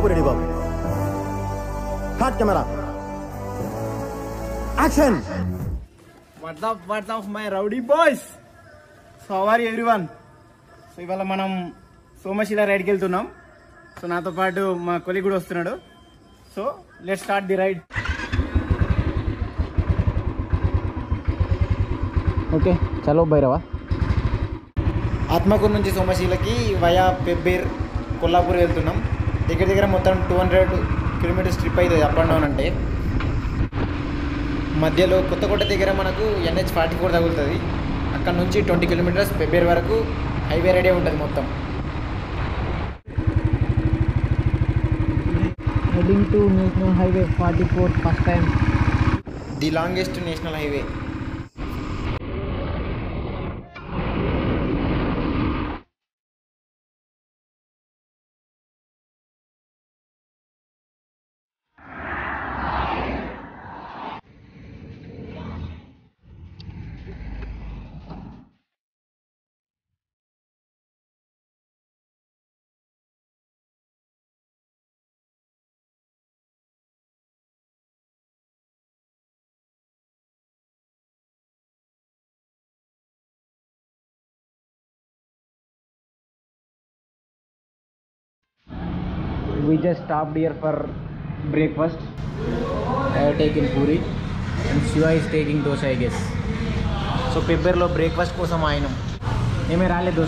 బాబు ready బాబు hot camera action what's up what's up my rowdy boys so our everyone so ఇవాళ మనం సోమశిల రైడ్కి వెళ్తున్నాం so నాతో పాటు మా కొలి కూడా వస్తున్నాడు so let start the ride okay చలో భైరవా ఆత్మకూరు నుంచి సోమశిలకి వయా పెబ్బేర్ కొల్లాపూర్ వెళ్తున్నాం దగ్గర దగ్గర మొత్తం టూ హండ్రెడ్ కిలోమీటర్స్ ట్రిప్ అవుతుంది అప్ అండ్ డౌన్ అంటే మధ్యలో కొత్తకోట దగ్గర మనకు ఎన్హెచ్ ఫార్టీ ఫోర్ తగులుతుంది అక్కడ నుంచి ట్వంటీ కిలోమీటర్స్ పెబ్బేర్ వరకు హైవే రెడీ ఉంటుంది మొత్తం heading to National Highway 44 first time. The longest national highway we just stopped here for breakfast. I have taken puri and Shiva is taking dosa I guess. So పెబ్బేర్లో breakfast కోసం ఆయన ఏమీ రాలే dosa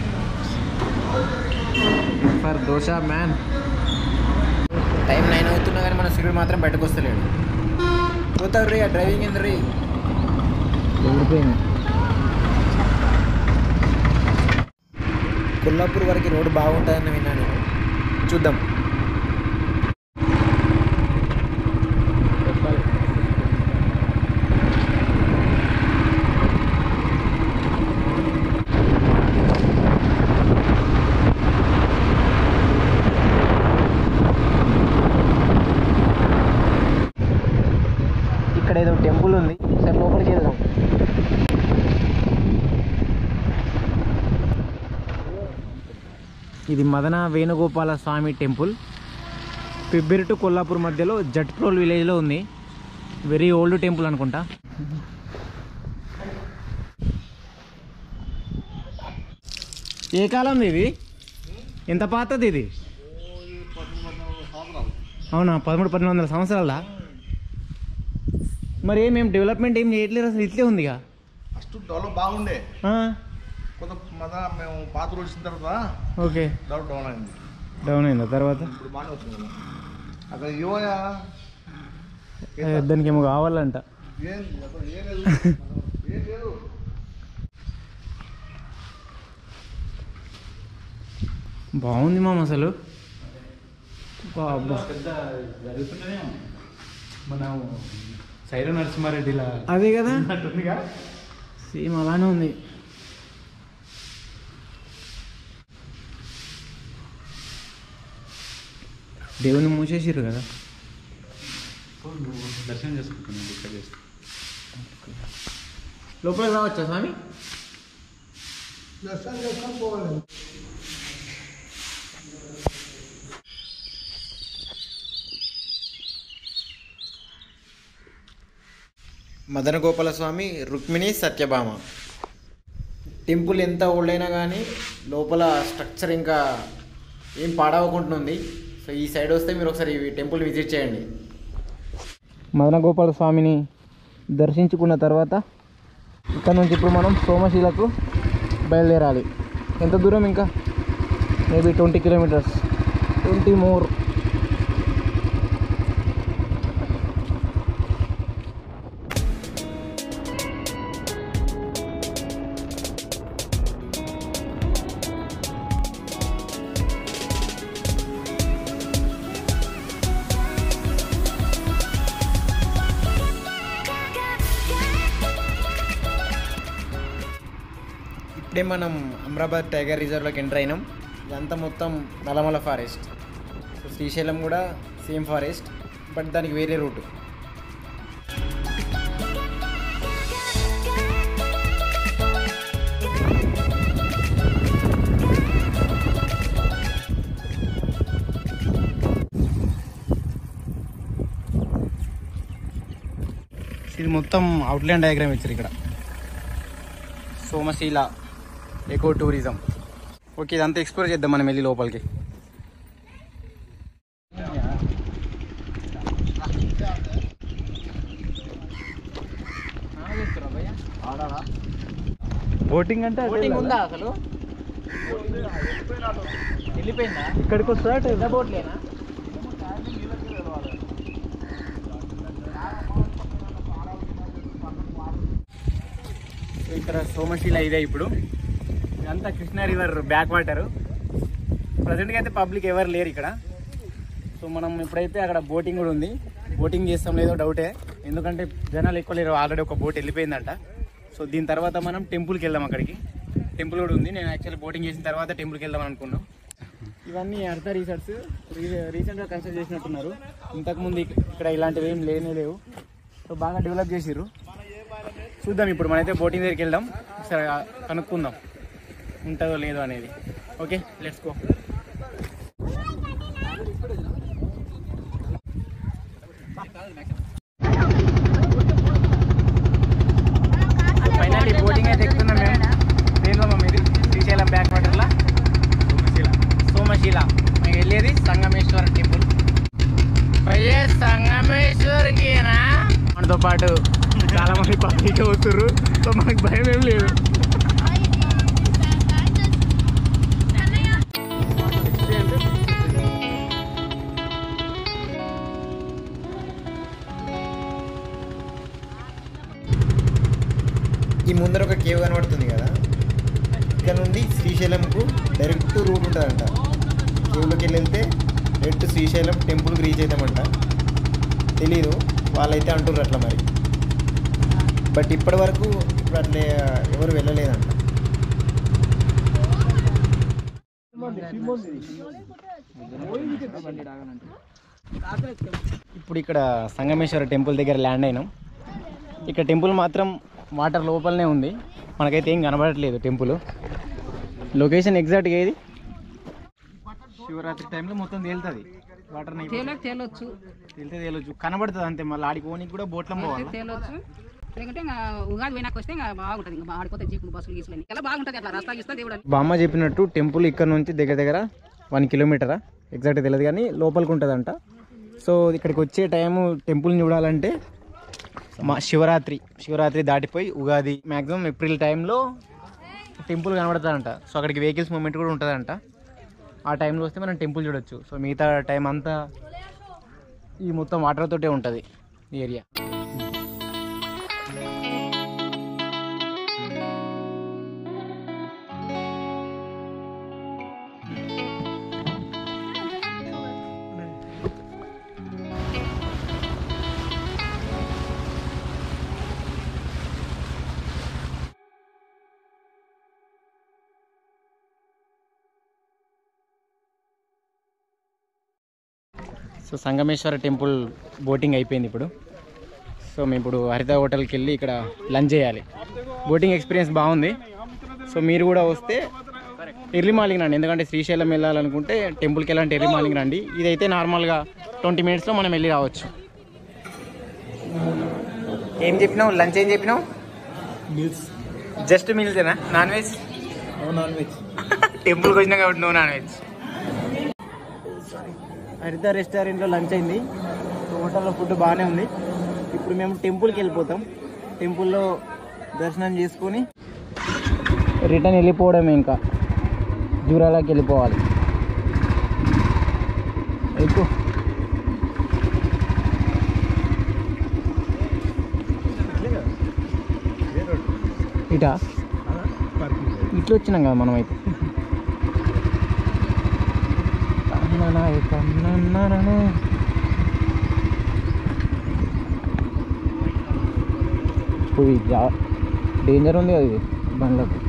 for dosa man time nine అవుతున్నా కానీ మన సూర్యుడు మాత్రం బయటకు వస్తలేడు పోతాడు రీ డ్రైవింగ్ ఏంది రీ కొల్లాపూర్ వరకు రోడ్డు బాగుంటుందని విన్నాను చూద్దాం ఇక్కడ ఏదో టెంపుల్ ఉంది సరే లోపలికి వెళ్దాం ఇది మదన వేణుగోపాల స్వామి టెంపుల్ పిబ్బిరి టు కొల్లాపూర్ మధ్యలో జట్ప్రోల్ విలేజ్లో ఉంది వెరీ ఓల్డ్ టెంపుల్ అనుకుంటా ఏ కాలం ఇది ఎంత పాతది ఇది అవునా పదమూడు పన్నెండు వందల సంవత్సరాలదా మరి ఏమేం డెవలప్మెంట్ ఏం చేయట్లేదు అసలు ఇట్లే ఉందిగా ఫస్ట్ డెవలప్ బాగుండే ఆ, కొంత మన మేము పాత రోజు వచ్చిన తర్వాత ఓకే డెవలప్ డౌన్ అయింది డౌన్ అయిందా తర్వాత ఇప్పుడు బాగానే వచ్చింది కదా. అక్కడ యువయా ఏ, దానికి ఏమో కావాలంట ఏం అక్కడ ఏం లేదు ఏం లేదు బాగుంది మామ అసలు బాబా పెద్ద జరుగుతున్నదే మన సైర నరసింహారెడ్డిలా అదే కదా అట్టుందిగా సేమ్ అలానే ఉంది దేవుని మూసేసిర్రు కదా దర్శనం చేసుకుంటున్నాను ఇక్కడ చేస్తాను లోపలికి రావచ్చా స్వామి మదన గోపాల స్వామి రుక్మిణి సత్యభామ టెంపుల్ ఎంత ఓల్డ్ అయినా కానీ లోపల స్ట్రక్చర్ ఇంకా ఏం పాడవకుంటుంది సో ఈ సైడ్ వస్తే మీరు ఒకసారి ఈ టెంపుల్ విజిట్ చేయండి మదన గోపాల స్వామిని దర్శించుకున్న తర్వాత ఇక్కడ నుంచి ఇప్పుడు మనం సోమశీలకు బయలుదేరాలి ఎంత దూరం ఇంకా maybe twenty kilometres twenty more ఇప్పుడే మనం అమరాబాద్ టైగర్ రిజర్వ్లోకి ఎంటర్ అయినాం ఇదంతా మొత్తం నల్లమల ఫారెస్ట్ సో శ్రీశైలం కూడా సేమ్ ఫారెస్ట్ బట్ దానికి వేరే రూట్ మొత్తం అవుట్లైన్ డయాగ్రామ్ ఇచ్చారు ఇక్కడ సోమశీల ఎకో టూరిజం ఓకే ఇదంతా ఎక్స్ప్లోర్ చేద్దాం మనం వెళ్ళి లోపలికి బోటింగ్ అంటే బోటింగ్ ఉందా అసలు వెళ్ళిపోయిందా ఇక్కడికి వస్తా పెద్ద బోట్లేనా సో ఇక్కడ సోమశీల ఇదే ఇప్పుడు ఇదంతా కృష్ణా రివర్ బ్యాక్ వాటర్ ప్రజెంట్గా అయితే పబ్లిక్ ఎవరు లేరు ఇక్కడ సో మనం ఇప్పుడైతే అక్కడ బోటింగ్ కూడా ఉంది బోటింగ్ చేస్తాం లేదో డౌటే ఎందుకంటే జనాలు ఎక్కువ లేరు ఆల్రెడీ ఒక బోట్ వెళ్ళిపోయిందంట సో దీని తర్వాత మనం టెంపుల్కి వెళ్దాం అక్కడికి టెంపుల్ కూడా ఉంది నేను యాక్చువల్లీ బోటింగ్ చేసిన తర్వాత టెంపుల్కి వెళ్దాం అనుకున్నాం ఇవన్నీ అర్థ రీసెర్చ్ రీసెంట్గా కన్స్ట్రక్ట్ చేసినట్టున్నారు ఇంతకుముందు ఇక్- ఇక్కడ ఇలాంటివి ఏం లేనే లేవు సో బాగా డెవలప్ చేసిర్రు చూద్దాం ఇప్పుడు మనైతే బోటింగ్ దగ్గరికి వెళ్దాం ఒకసారి ఆ- కనుక్కుందాం ఉంటుందో లేదో అనేది okay let's go finally boating అయితే ఎక్కుతున్నాం మేము దేనిలో మా ఇది శ్రీశైలం బ్యాక్ వాటర్లో సోమశీల సోమశీల మేము వెళ్ళేది సంగమేశ్వర టెంపుల్ సంగమేశ్వరికి మనతో పాటు చాలా మంది పబ్లిక్ అవుతుర్రు సో మనకు భయం ఏం లేదు ఈ ముందర ఒక కేవ్ కనబడుతుంది కదా ఇక్కడ నుండి శ్రీశైలంకు డైరెక్ట్ రూట్ ఉంటుందంట కేవ్లోకి వెళ్ళి వెళ్తే డైరెక్ట్ శ్రీశైలం టెంపుల్కి రీచ్ అవుతామంట తెలీదు వాళ్ళైతే అంటుర్రు అట్లా మరి బట్ ఇప్పటి వరకు ఇప్పుడు అట్లే ఎవరు వెళ్ళలేదంట ఇప్పుడు ఇక్కడ సంగమేశ్వర టెంపుల్ దగ్గర ల్యాండ్ అయినాం ఇక్కడ టెంపుల్ మాత్రం వాటర్ లోపలనే ఉంది మనకైతే ఏం కనబడట్లేదు టెంపుల్ లొకేషన్ ఎగ్జాక్ట్గా ఏది శివరాత్రి టైంలో మొత్తం తేలుతుంది వాటర్ తేలకు తేలొచ్చు తేలితే తేలొచ్చు కనబడుతుంది అంతే మళ్ళీ ఆడికి పోనీకి కూడా బోట్లో పోవాలి తేలొచ్చు ఎందుకంటే ఇంకా ఉగాది పోయినాక వస్తే ఇంకా బాగుంటుంది ఇంకా ఆడిపోతే జీపులు బస్సులు గీసులు ఎలా బాగుంటుంది అట్లా రస్తా గీస్తా దేవుడు బామ్మ చెప్పినట్టు టెంపుల్ ఇక్కడ నుంచి దగ్గర దగ్గర వన్ కిలోమీటరా ఎగ్జాక్ట్ తెలియదు కానీ లోపలికి ఉంటుందంట సో ఇక్కడికి వచ్చే టైము టెంపుల్ని చూడాలంటే మా శివరాత్రి శివరాత్రి దాటిపోయి ఉగాది మ్యాక్సిమం ఏప్రిల్ టైంలో టెంపుల్ కనబడుతుందంట సో అక్కడికి వెహికల్స్ మూమెంట్ కూడా ఉంటుందంట ఆ టైంలో వస్తే మనం టెంపుల్ చూడొచ్చు సో మిగతా టైం అంతా ఈ మొత్తం వాటర్ తోటే ఉంటుంది ఈ area so Sangameshwara temple boating అయిపోయింది ఇప్పుడు సో మేము ఇప్పుడు హరిత హోటల్కి వెళ్ళి ఇక్కడ లంచ్ చేయాలి బోటింగ్ ఎక్స్పీరియన్స్ బాగుంది సో మీరు కూడా వస్తే ఎర్లీ మార్నింగ్ రండి ఎందుకంటే శ్రీశైలం వెళ్ళాలనుకుంటే టెంపుల్కి వెళ్ళాలంటే ఎర్లీ మార్నింగ్ రండి ఇదైతే నార్మల్గా ట్వంటీ మినిట్స్లో మనం వెళ్ళి రావచ్చు ఏం చెప్పినావు లంచ్ ఏం చెప్పినావు మీల్స్ జస్ట్ మీల్సేనా నాన్ వెజ్ నాన్ వెజ్ టెంపుల్కి వచ్చినా కాబట్టి నువ్వు నాన్ వెజ్ హరిత రెస్టారెంట్లో లంచ్ అయింది హోటల్లో ఫుడ్ బాగానే ఉంది ఇప్పుడు మేము టెంపుల్కి వెళ్ళిపోతాం టెంపుల్లో దర్శనం చేసుకొని రిటర్న్ వెళ్ళిపోవడమే ఇంకా జూరాలకి వెళ్ళిపోవాలి ఎక్కువ ఇటా ఇట్లా వచ్చినాం కదా మనం అయితే కన్ననాయ కన్నన్ననన. ఇప్పుడు ఇది జా- డేంజర్ ఉంది కదా ఇది బండ్లకు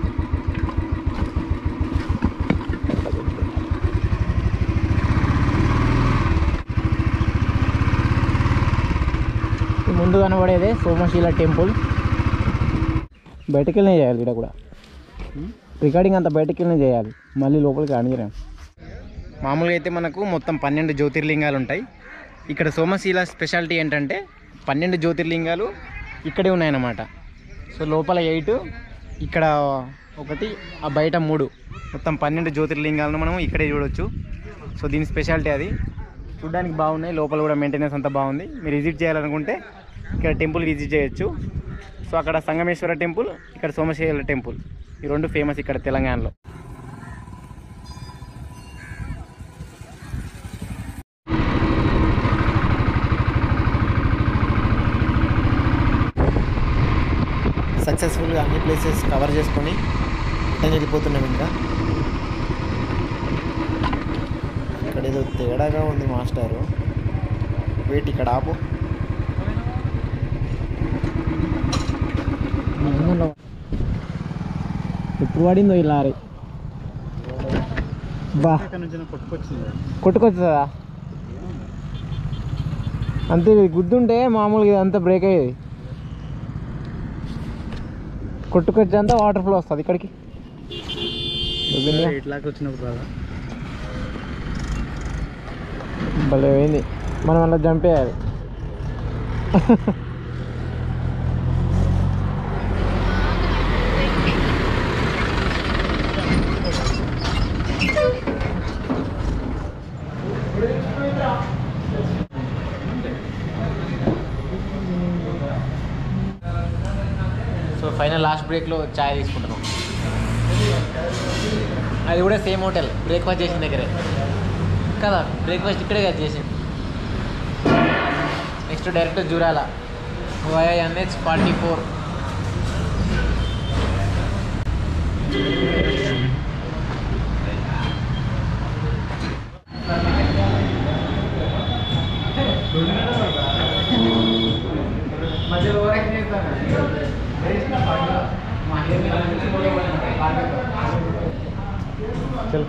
ఈ ముందు కనబడేదే సోమశీల టెంపుల్ బయటకు వెళ్ళిన చేయాలి ఇక్కడ కూడా రికార్డింగ్ అంతా బయటకు వెళ్ళిన చేయాలి మళ్ళీ లోపలికి అడిగిరాం మామూలుగా అయితే మనకు మొత్తం పన్నెండు జ్యోతిర్లింగాలు ఉంటాయి ఇక్కడ సోమశీల స్పెషాలిటీ ఏంటంటే పన్నెండు జ్యోతిర్లింగాలు ఇక్కడే ఉన్నాయన్నమాట సో లోపల ఎయిట్ ఇక్కడ ఒకటి ఆ బయట మూడు మొత్తం పన్నెండు జ్యోతిర్లింగాలను మనం ఇక్కడే చూడొచ్చు సో దీని స్పెషాలిటీ అది చూడడానికి బాగున్నాయి లోపల కూడా మెయింటెనెన్స్ అంతా బాగుంది మీరు విజిట్ చేయాలనుకుంటే ఇక్కడ టెంపుల్ విజిట్ చేయొచ్చు సో అక్కడ సంగమేశ్వర టెంపుల్ ఇక్కడ సోమశేల టెంపుల్ ఈ రెండు ఫేమస్ ఇక్కడ తెలంగాణలో సక్సెస్ఫుల్గా అన్ని ప్లేసెస్ కవర్ చేసుకొని రిటర్న్ వెళ్ళిపోతున్నాం ఇంకా ఇక్కడ ఏదో తేడాగా ఉంది మాస్టారు వెయిట్ ఇక్కడ ఆపు ఎప్పుడు పడిందో ఈ లారీ బా కొట్టుకొచ్చుదా అంతే ఇది గుద్దుంటే మామూలుగా ఇదంతా బ్రేక్ అయ్యేది కొట్టుకొచ్చేంత వాటర్ ఫ్లో వస్తుంది ఇక్కడికి ఇట్లాకి వచ్చినప్పుడు రాదా భలే పోయింది మనం అలా చంపేయాలి సో ఫైనల్ లాస్ట్ బ్రేక్లో చాయ్ తీసుకుంటున్నాం అది కూడా సేమ్ హోటల్ బ్రేక్ఫాస్ట్ చేసిన దగ్గరే కదా బ్రేక్ఫాస్ట్ ఇక్కడే కదా చేసింది next direct Jurala via NH forty four చల్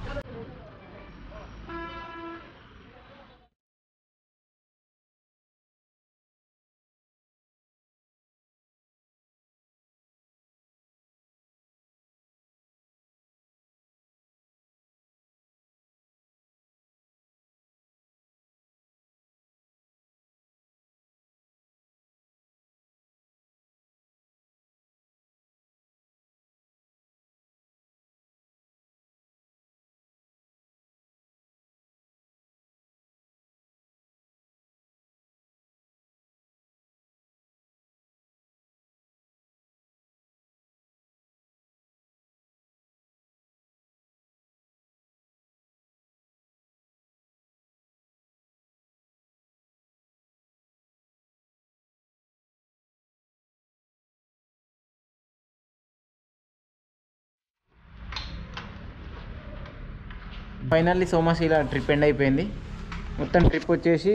ఫైనల్లీ సోమశీల ట్రిప్ ఎండ్ అయిపోయింది మొత్తం ట్రిప్ వచ్చేసి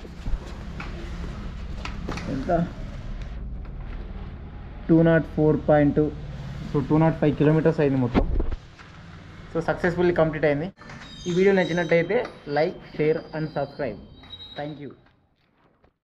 ఎంత two naught four point two so two naught five kilometres అయింది మొత్తం సో సక్సెస్ఫుల్లీ కంప్లీట్ అయింది ఈ వీడియో నచ్చినట్టయితే like share and subscribe thank you